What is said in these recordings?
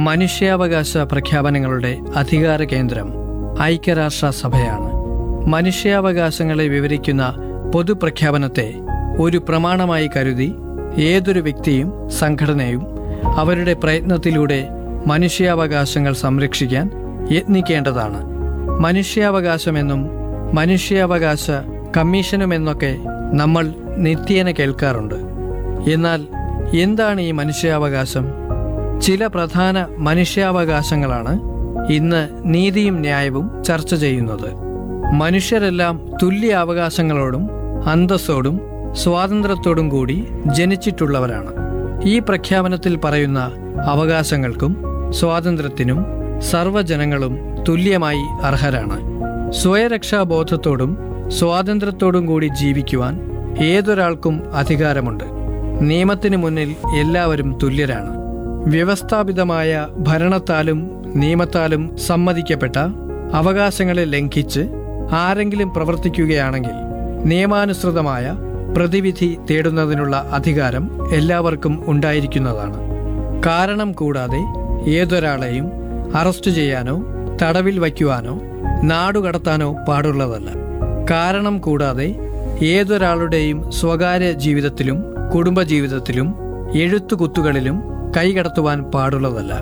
മനുഷ്യാവകാശ പ്രഖ്യാപനങ്ങളുടെ അധികാര കേന്ദ്രം ഐക്യരാഷ്ട്ര സഭയാണ് മനുഷ്യാവകാശങ്ങളെ വിവരിക്കുന്ന പൊതുപ്രഖ്യാപനത്തെ ഒരു പ്രമാണമായി കരുതി ഏതൊരു വ്യക്തിയും സംഘടനയും അവരുടെ പ്രയത്നത്തിലൂടെ മനുഷ്യാവകാശങ്ങൾ സംരക്ഷിക്കാൻ യത്നിക്കേണ്ടതാണ് മനുഷ്യാവകാശമെന്നും മനുഷ്യാവകാശ കമ്മീഷനുമെന്നൊക്കെ നമ്മൾ നിത്യേന കേൾക്കാറുണ്ട് എന്നാൽ എന്താണ് ഈ മനുഷ്യാവകാശം ചില പ്രധാന മനുഷ്യാവകാശങ്ങളാണ് ഇന്ന് നീതിയും ന്യായവും ചർച്ച ചെയ്യുന്നത് മനുഷ്യരെല്ലാം തുല്യ അവകാശങ്ങളോടും അന്തസ്സോടും സ്വാതന്ത്ര്യത്തോടും കൂടി ജനിച്ചിട്ടുള്ളവരാണ് ഈ പ്രഖ്യാപനത്തിൽ പറയുന്ന അവകാശങ്ങൾക്കും സ്വാതന്ത്ര്യത്തിനും സർവ്വജനങ്ങളും തുല്യമായി അർഹരാണ് സ്വയരക്ഷാബോധത്തോടും സ്വാതന്ത്ര്യത്തോടും കൂടി ജീവിക്കുവാൻ ഏതൊരാൾക്കും അധികാരമുണ്ട് നിയമത്തിന് മുന്നിൽ എല്ലാവരും തുല്യരാണ് വ്യവസ്ഥാപിതമായ ഭരണത്താലും നിയമത്താലും സമ്മതിക്കപ്പെട്ട അവകാശങ്ങളെ ലംഘിച്ച് ആരെങ്കിലും പ്രവർത്തിക്കുകയാണെങ്കിൽ നിയമാനുസൃതമായ പ്രതിവിധി തേടുന്നതിനുള്ള അധികാരം എല്ലാവർക്കും ഉണ്ടായിരിക്കുന്നതാണ് കാരണം കൂടാതെ ഏതൊരാളെയും അറസ്റ്റ് ചെയ്യാനോ തടവിൽ വയ്ക്കുവാനോ നാടുകടത്താനോ പാടുള്ളതല്ല കാരണം കൂടാതെ ഏതൊരാളുടെയും സ്വകാര്യ ജീവിതത്തിലും കുടുംബജീവിതത്തിലും എഴുത്തുകുത്തുകളിലും കൈകടത്തുവാൻ പാടുള്ളതല്ല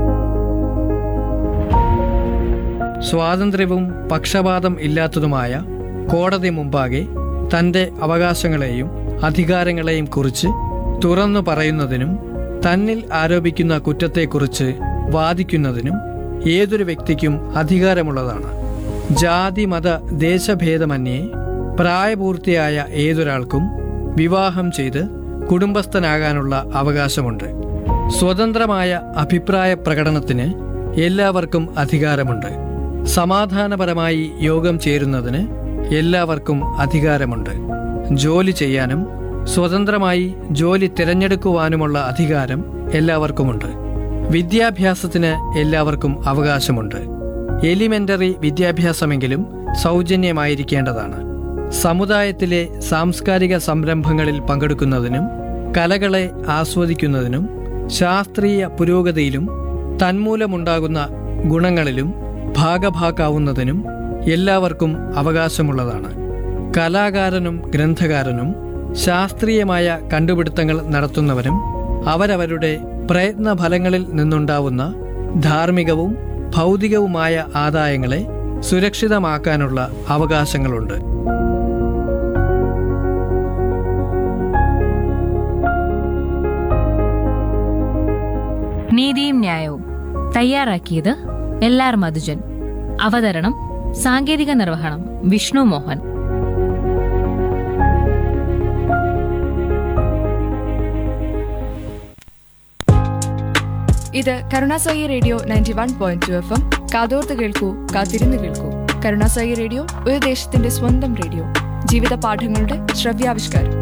സ്വാതന്ത്ര്യവും പക്ഷപാതം ഇല്ലാത്തതുമായ കോടതി മുമ്പാകെ തന്റെ അവകാശങ്ങളെയും അധികാരങ്ങളെയും കുറിച്ച് തുറന്നു പറയുന്നതിനും തന്നിൽ ആരോപിക്കുന്ന കുറ്റത്തെക്കുറിച്ച് വാദിക്കുന്നതിനും ഏതൊരു വ്യക്തിക്കും അധികാരമുള്ളതാണ് ജാതി മത ദേശഭേദമന്യേ പ്രായപൂർത്തിയായ ഏതൊരാൾക്കും വിവാഹം ചെയ്ത് കുടുംബസ്ഥനാകാനുള്ള അവകാശമുണ്ട് സ്വതന്ത്രമായ അഭിപ്രായ പ്രകടനത്തിന് എല്ലാവർക്കും അധികാരമുണ്ട് സമാധാനപരമായി യോഗം ചേരുന്നതിന് എല്ലാവർക്കും അധികാരമുണ്ട് ജോലി ചെയ്യാനും സ്വതന്ത്രമായി ജോലി തിരഞ്ഞെടുക്കുവാനുമുള്ള അധികാരം എല്ലാവർക്കുമുണ്ട് വിദ്യാഭ്യാസത്തിന് എല്ലാവർക്കും അവകാശമുണ്ട് എലിമെന്ററി വിദ്യാഭ്യാസമെങ്കിലും സൗജന്യമായിരിക്കേണ്ടതാണ് സമുദായത്തിലെ സാംസ്കാരിക സംരംഭങ്ങളിൽ പങ്കെടുക്കുന്നതിനും കലകളെ ആസ്വദിക്കുന്നതിനും ശാസ്ത്രീയ പുരോഗതിയിലും തന്മൂലമുണ്ടാകുന്ന ഗുണങ്ങളിലും ഭാഗഭാക്കാവുന്നതിനും എല്ലാവർക്കും അവകാശമുള്ളതാണ് കലാകാരനും ഗ്രന്ഥകാരനും ശാസ്ത്രീയമായ കണ്ടുപിടുത്തങ്ങൾ നടത്തുന്നവരും അവരവരുടെ പ്രയത്ന ഫലങ്ങളിൽ നിന്നുണ്ടാവുന്ന ധാർമ്മികവും ഭൗതികവുമായ ആദായങ്ങളെ സുരക്ഷിതമാക്കാനുള്ള അവകാശങ്ങളുണ്ട് നീതിയും ന്യായവും തയ്യാറാക്കിയത് എൽ ആർ മധുജൻ അവതരണം സാങ്കേതിക നിർവഹണം വിഷ്ണു മോഹൻ ഇത് Karunasai radio ninety one point two F M കാതോർത്ത് കേൾക്കൂ കാത്തിരുന്ന് കേൾക്കൂ കരുണാസായി റേഡിയോ ഒരു ദേശത്തിന്റെ സ്വന്തം റേഡിയോ ജീവിത പാഠങ്ങളുടെ ശ്രവ്യാവിഷ്കാരം